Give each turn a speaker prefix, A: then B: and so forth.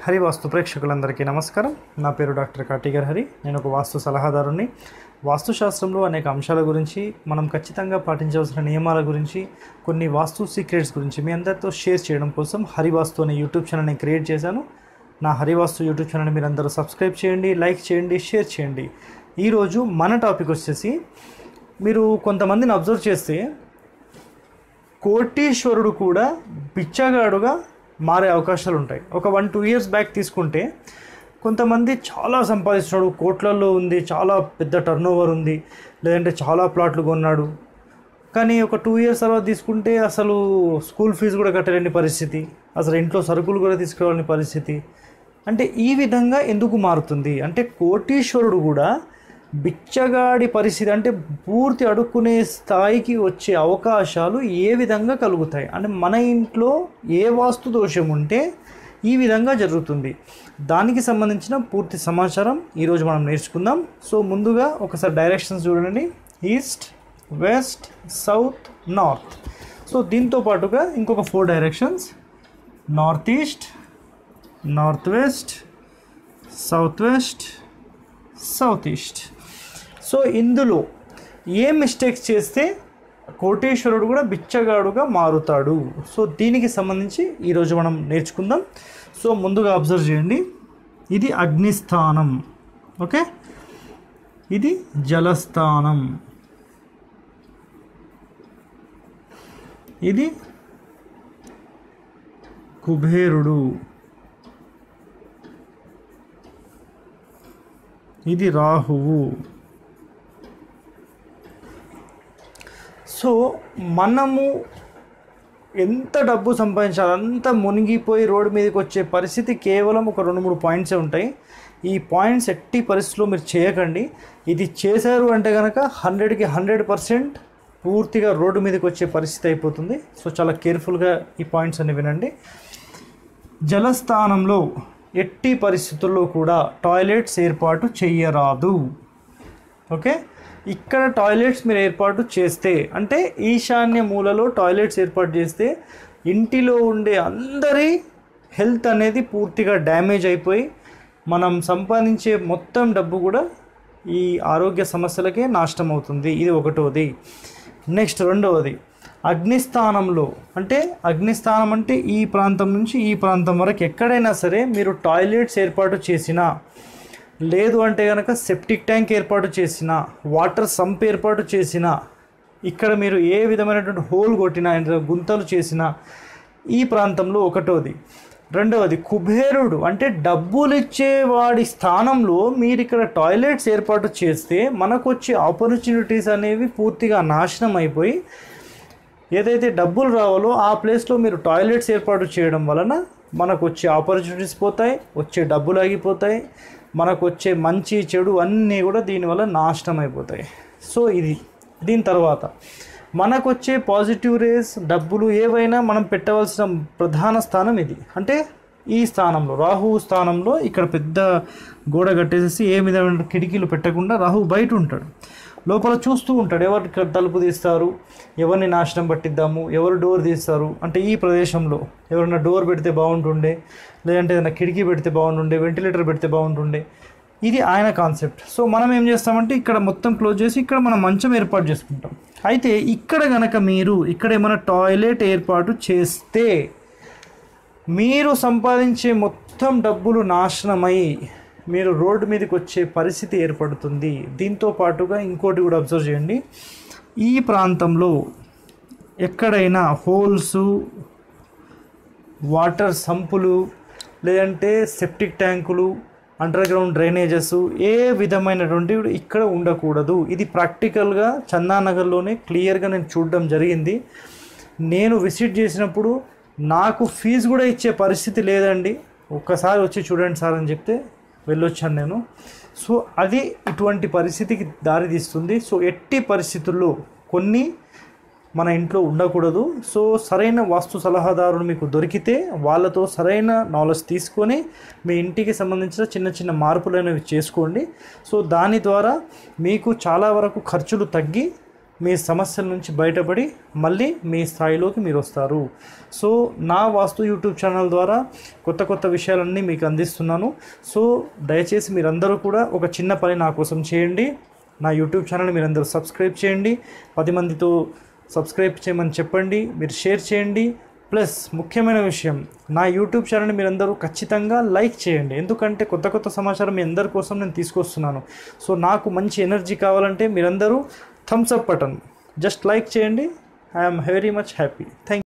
A: హరి వాస్తు ప్రేక్షకులందరికీ నమస్కారం నా పేరు డాక్టర్ కాటిగర్ హరి నేను ఒక వాస్తు సలహాదారుని వాస్తుశాస్త్రంలో అనేక అంశాల గురించి మనం ఖచ్చితంగా పాటించవలసిన నియమాల గురించి కొన్ని వాస్తు సీక్రెట్స్ గురించి మీ అందరితో షేర్ చేయడం కోసం హరివాస్తు అనే యూట్యూబ్ ఛానల్ని క్రియేట్ చేశాను నా హరివాస్తు యూట్యూబ్ ఛానల్ని మీరు అందరూ సబ్స్క్రైబ్ చేయండి లైక్ చేయండి షేర్ చేయండి ఈరోజు మన టాపిక్ వచ్చేసి మీరు కొంతమందిని అబ్జర్వ్ చేస్తే కోటీశ్వరుడు కూడా బిచ్చగాడుగా మారే అవకాశాలు ఉంటాయి ఒక వన్ టూ ఇయర్స్ బ్యాక్ తీసుకుంటే కొంతమంది చాలా సంపాదిస్తున్నాడు కోట్లల్లో ఉంది చాలా పెద్ద టర్న్ ఓవర్ ఉంది లేదంటే చాలా ప్లాట్లు కొన్నాడు కానీ ఒక టూ ఇయర్స్ తర్వాత తీసుకుంటే అసలు స్కూల్ ఫీజు కూడా కట్టలేని పరిస్థితి అసలు ఇంట్లో సరుకులు కూడా తీసుకురాలేని పరిస్థితి అంటే ఈ విధంగా ఎందుకు మారుతుంది అంటే కోటీశ్వరుడు కూడా బిచ్చగాడి పరిస్థితి అంటే పూర్తి అడుక్కునే స్థాయికి వచ్చే అవకాశాలు ఏ విధంగా కలుగుతాయి అంటే మన ఇంట్లో ఏ వాస్తు దోషం ఉంటే ఈ విధంగా జరుగుతుంది దానికి సంబంధించిన పూర్తి సమాచారం ఈరోజు మనం నేర్చుకుందాం సో ముందుగా ఒకసారి డైరెక్షన్స్ చూడండి east west south north so దీంతో పాటుగా ఇంకొక four directions north east north west south west south east so ఇందులో ఏ మిస్టేక్స్ చేస్తే కోటేశ్వరుడు కూడా బిచ్చగాడుగా మారుతాడు సో దీనికి సంబంధించి ఈరోజు మనం నేర్చుకుందాం సో ముందుగా అబ్జర్వ్ చేయండి ఇది అగ్నిస్థానం ఓకే ఇది జలస్థానం ఇది కుబేరుడు ఇది రాహువు సో మనము ఎంత డబ్బు సంపాదించాలి అంత మునిగిపోయి రోడ్డు మీదకి వచ్చే పరిస్థితి కేవలం ఒక రెండు మూడు పాయింట్సే ఉంటాయి ఈ పాయింట్స్ ఎట్టి పరిస్థితిలో మీరు చేయకండి ఇది చేశారు అంటే కనుక హండ్రెడ్కి హండ్రెడ్ పర్సెంట్ పూర్తిగా రోడ్డు మీదకి వచ్చే పరిస్థితి అయిపోతుంది సో చాలా కేర్ఫుల్గా ఈ పాయింట్స్ అన్ని వినండి జలస్థానంలో ఎట్టి పరిస్థితుల్లో కూడా టాయిలెట్స్ ఏర్పాటు చేయరాదు ఓకే ఇక్కడ టాయిలెట్స్ మీరు ఏర్పాటు చేస్తే అంటే ఈశాన్య మూలలో టాయిలెట్స్ ఏర్పాటు చేస్తే ఇంటిలో ఉండే అందరి హెల్త్ అనేది పూర్తిగా డ్యామేజ్ అయిపోయి మనం సంపాదించే మొత్తం డబ్బు కూడా ఈ ఆరోగ్య సమస్యలకే నాశనం అవుతుంది ఇది ఒకటోది నెక్స్ట్ రెండవది అగ్నిస్థానంలో అంటే అగ్నిస్థానం అంటే ఈ ప్రాంతం నుంచి ఈ ప్రాంతం వరకు ఎక్కడైనా సరే మీరు టాయిలెట్స్ ఏర్పాటు చేసినా లేదు అంటే కనుక సెప్టిక్ ట్యాంక్ ఏర్పాటు చేసిన వాటర్ సంప్ ఏర్పాటు చేసిన ఇక్కడ మీరు ఏ విధమైనటువంటి హోల్ కొట్టినా గుంతలు చేసినా ఈ ప్రాంతంలో ఒకటోది రెండవది కుబేరుడు అంటే డబ్బులు ఇచ్చే వాడి స్థానంలో మీరు ఇక్కడ టాయిలెట్స్ ఏర్పాటు చేస్తే మనకు వచ్చే ఆపర్చునిటీస్ అనేవి పూర్తిగా నాశనం అయిపోయి ఏదైతే డబ్బులు రావాలో ఆ ప్లేస్లో మీరు టాయిలెట్స్ ఏర్పాటు చేయడం వలన మనకు వచ్చే ఆపర్చునిటీస్ పోతాయి వచ్చే డబ్బులు ఆగిపోతాయి మనకు వచ్చే మంచి చెడు అన్నీ కూడా దీనివల్ల నాశనం అయిపోతాయి సో ఇది దీని తర్వాత మనకు వచ్చే పాజిటివ్ రేస్ డబ్బులు ఏవైనా మనం పెట్టవలసిన ప్రధాన స్థానం ఇది అంటే ఈ స్థానంలో రాహువు స్థానంలో ఇక్కడ పెద్ద గోడ కట్టేసేసి ఏ విధమైన కిటికీలు పెట్టకుండా రాహువు బయట ఉంటాడు లోపల చూస్తూ ఉంటాడు ఎవరు ఇక్కడ తలుపు తీస్తారు ఎవరిని నాశనం పట్టిద్దాము ఎవరు డోర్ తీస్తారు అంటే ఈ ప్రదేశంలో ఎవరైనా డోర్ పెడితే బాగుంటుండే లేదంటే ఏదైనా కిటికీ పెడితే బాగుంటుండే వెంటిలేటర్ పెడితే బాగుంటుండే ఇది ఆయన కాన్సెప్ట్ సో మనం ఏం చేస్తామంటే ఇక్కడ మొత్తం క్లోజ్ చేసి ఇక్కడ మనం మంచం ఏర్పాటు చేసుకుంటాం అయితే ఇక్కడ గనక మీరు ఇక్కడ ఏమైనా టాయిలెట్ ఏర్పాటు చేస్తే మీరు సంపాదించే మొత్తం డబ్బులు నాశనమై మీరు రోడ్డు మీదకి వచ్చే పరిస్థితి ఏర్పడుతుంది దీంతో పాటుగా ఇంకోటి కూడా అబ్జర్వ్ చేయండి ఈ ప్రాంతంలో ఎక్కడైనా హోల్స్ వాటర్ సంపులు లేదంటే సెప్టిక్ ట్యాంకులు అండర్ గ్రౌండ్ డ్రైనేజెస్ ఏ విధమైనటువంటి ఇక్కడ ఉండకూడదు ఇది ప్రాక్టికల్గా చందానగర్లోనే క్లియర్గా నేను చూడడం జరిగింది నేను విజిట్ చేసినప్పుడు నాకు ఫీజు కూడా ఇచ్చే పరిస్థితి లేదండి ఒక్కసారి వచ్చి చూడండి సార్ అని చెప్తే వెళ్ళొచ్చాను నేను సో అది ఇటువంటి పరిస్థితికి దారి తీస్తుంది సో ఎట్టి పరిస్థితుల్లో కొన్ని మన ఇంట్లో ఉండకూడదు సో సరైన వాస్తు సలహాదారులు మీకు దొరికితే వాళ్ళతో సరైన నాలెడ్జ్ తీసుకొని మీ ఇంటికి సంబంధించిన చిన్న చిన్న మార్పులు అనేవి చేసుకోండి సో దాని ద్వారా మీకు చాలా వరకు ఖర్చులు తగ్గి మీ సమస్యల నుంచి బయటపడి మళ్ళీ మీ స్థాయిలోకి మీరు వస్తారు సో నా వాస్తు యూట్యూబ్ ఛానల్ ద్వారా కొత్త కొత్త విషయాలన్నీ మీకు అందిస్తున్నాను సో దయచేసి మీరందరూ కూడా ఒక చిన్న పని నా కోసం చేయండి నా యూట్యూబ్ ఛానల్ మీరందరూ సబ్స్క్రైబ్ చేయండి పది మందితో సబ్స్క్రైబ్ చేయమని చెప్పండి మీరు షేర్ చేయండి ప్లస్ ముఖ్యమైన విషయం నా యూట్యూబ్ ఛానల్ని మీరందరూ ఖచ్చితంగా లైక్ చేయండి ఎందుకంటే కొత్త కొత్త సమాచారం మీ అందరి కోసం నేను తీసుకొస్తున్నాను సో నాకు మంచి ఎనర్జీ కావాలంటే మీరందరూ thumbs up button just like చేయండి I'm very much happy thank